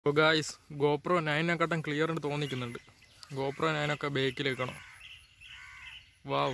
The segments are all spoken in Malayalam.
അപ്പോൾ ഗായ്സ് ഗോപ്രോ നയനെക്കാട്ടും ക്ലിയർ ആയിട്ട് തോന്നിക്കുന്നുണ്ട് ഗോപ്രോ നയനൊക്കെ ബേക്കിലേക്കാണോ wow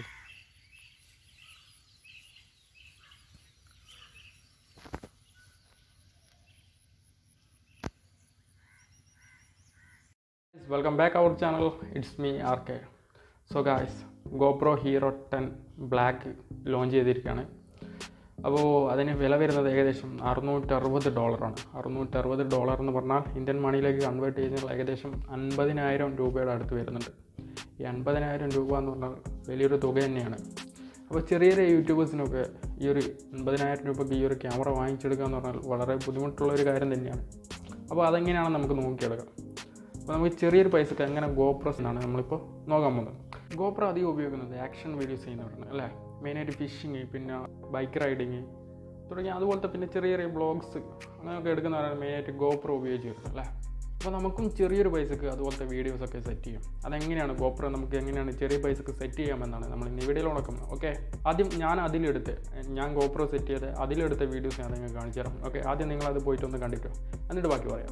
welcome back our channel it's me R K so guys GoPro Hero ten black launch ചെയ്തിരിക്കുകയാണ് അപ്പോൾ അതിന് വില വരുന്നത് ഏകദേശം അറുന്നൂറ്ററുപത് ഡോളറാണ് അറുന്നൂറ്ററുപത് ഡോളർ എന്ന് പറഞ്ഞാൽ ഇന്ത്യൻ മണിയിലേക്ക് കൺവേർട്ട് ചെയ്യുന്നത് ഏകദേശം അൻപതിനായിരം രൂപയുടെ അടുത്ത് വരുന്നുണ്ട് ഈ അൻപതിനായിരം രൂപ എന്ന് പറഞ്ഞാൽ വലിയൊരു തുക തന്നെയാണ് അപ്പോൾ ചെറിയ ചെറിയ യൂട്യൂബേഴ്സിനൊക്കെ ഈ ഒരു അൻപതിനായിരം രൂപയ്ക്ക് ഈ ഒരു ക്യാമറ വാങ്ങിച്ചെടുക്കുക എന്ന് പറഞ്ഞാൽ വളരെ ബുദ്ധിമുട്ടുള്ള ഒരു കാര്യം തന്നെയാണ് അപ്പോൾ അതെങ്ങനെയാണ് നമുക്ക് നോക്കിയെടുക്കാം അപ്പോൾ നമുക്ക് ചെറിയൊരു പൈസക്ക് എങ്ങനെ ഗോപ്രോസിനാണ് നമ്മളിപ്പോൾ നോക്കാൻ പോകുന്നത് ഗോപ്രോ അധികം ഉപയോഗിക്കുന്നത് ആക്ഷൻ വീഡിയോസ് ചെയ്യുന്നവരാണ് അല്ലേ മെയിനായിട്ട് ഫിഷിങ് പിന്നെ ബൈക്ക് റൈഡിങ് തുടങ്ങിയ അതുപോലത്തെ പിന്നെ ചെറിയ ചെറിയ ബ്ലോഗ്സ് അങ്ങനെയൊക്കെ എടുക്കുന്നവരാണ് മെയിനായിട്ട് ഗോപ്രോ ഉപയോഗിച്ച് വരുന്നത് അല്ലേ അപ്പോൾ നമുക്കും ചെറിയൊരു പൈസക്ക് അതുപോലത്തെ വീഡിയോസൊക്കെ സെറ്റ് ചെയ്യും അതെങ്ങനെയാണ് ഗോപ്രോ നമുക്ക് എങ്ങനെയാണ് ചെറിയ പൈസക്ക് സെറ്റ് ചെയ്യാമെന്നാണ് നമ്മൾ ഇന്ന് വീഡിയോയിൽ നടക്കുന്നത് ഓക്കെ ആദ്യം ഞാൻ അതിലെടുത്ത് ഞാൻ ഗോപ്രോ സെറ്റ് ചെയ്ത് അതിലെടുത്ത വീഡിയോസ് ഞാൻ നിങ്ങൾക്ക് കാണിച്ചു തരാം ഓക്കെ ആദ്യം നിങ്ങളത് പോയിട്ടൊന്ന് കണ്ടിട്ടോ എന്നിട്ട് ബാക്കി പറയാം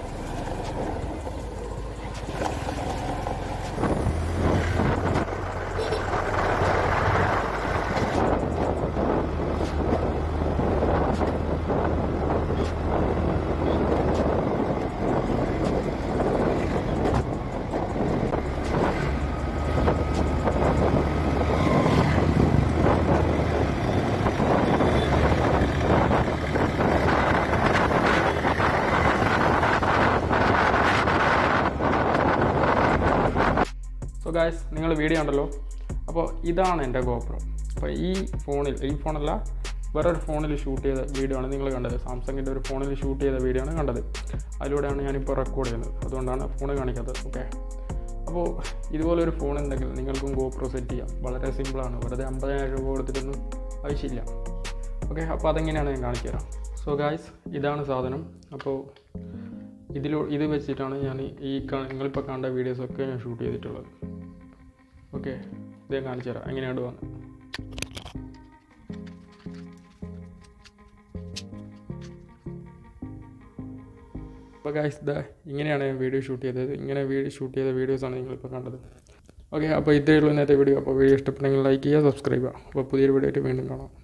സോ ഗായ്സ് നിങ്ങൾ വീഡിയോ ഉണ്ടല്ലോ അപ്പോൾ ഇതാണ് എൻ്റെ ഗോപ്രോ അപ്പോൾ ഈ ഫോണിൽ ഈ ഫോണല്ല വേറൊരു ഫോണിൽ ഷൂട്ട് ചെയ്ത വീഡിയോ ആണ് നിങ്ങൾ കണ്ടത് സാംസങ്ങിൻ്റെ ഒരു ഫോണിൽ ഷൂട്ട് ചെയ്ത വീഡിയോ ആണ് കണ്ടത് അതിലൂടെയാണ് ഞാനിപ്പോൾ റെക്കോർഡ് ചെയ്യുന്നത് അതുകൊണ്ടാണ് ഫോൺ കാണിക്കാത്തത് ഓക്കെ അപ്പോൾ ഇതുപോലെ ഒരു ഫോൺ ഉണ്ടെങ്കിൽ നിങ്ങൾക്കും ഗോപ്രോ സെറ്റ് ചെയ്യാം വളരെ സിമ്പിളാണ് വെറുതെ അമ്പതിനായിരം രൂപ കൊടുത്തിട്ടൊന്നും ആവശ്യമില്ല ഓക്കെ അപ്പോൾ അതെങ്ങനെയാണ് ഞാൻ കാണിച്ചു തരാം സോ ഗായ്സ് ഇതാണ് സാധനം അപ്പോൾ ഇതിലോ ഇത് വെച്ചിട്ടാണ് ഞാൻ ഈ കാ- നിങ്ങളിപ്പോൾ കണ്ട വീഡിയോസൊക്കെ ഞാൻ ഷൂട്ട് ചെയ്തിട്ടുള്ളത് ഓക്കെ ഇത് ഞാൻ കാണിച്ചു തരാം എങ്ങനെയാണ് വന്ന് അപ്പോൾ ഗായ്സ് ഇതാ ഇങ്ങനെയാണ് ഞാൻ വീഡിയോ ഷൂട്ട് ചെയ്തത് ഇങ്ങനെ വീഡിയോ ഷൂട്ട് ചെയ്ത വീഡിയോസാണ് നിങ്ങളിപ്പോൾ കണ്ടത് ഓക്കെ അപ്പോൾ ഇത്രയേ ഉള്ളൂ ഇന്നത്തെ വീഡിയോ അപ്പോൾ വീഡിയോ ഇഷ്ടപ്പെട്ടെങ്കിൽ ലൈക്ക് ചെയ്യുക സബ്സ്ക്രൈബ് ചെയ്യുക അപ്പോൾ പുതിയൊരു വീഡിയോ ആയിട്ട് വീണ്ടും കാണാം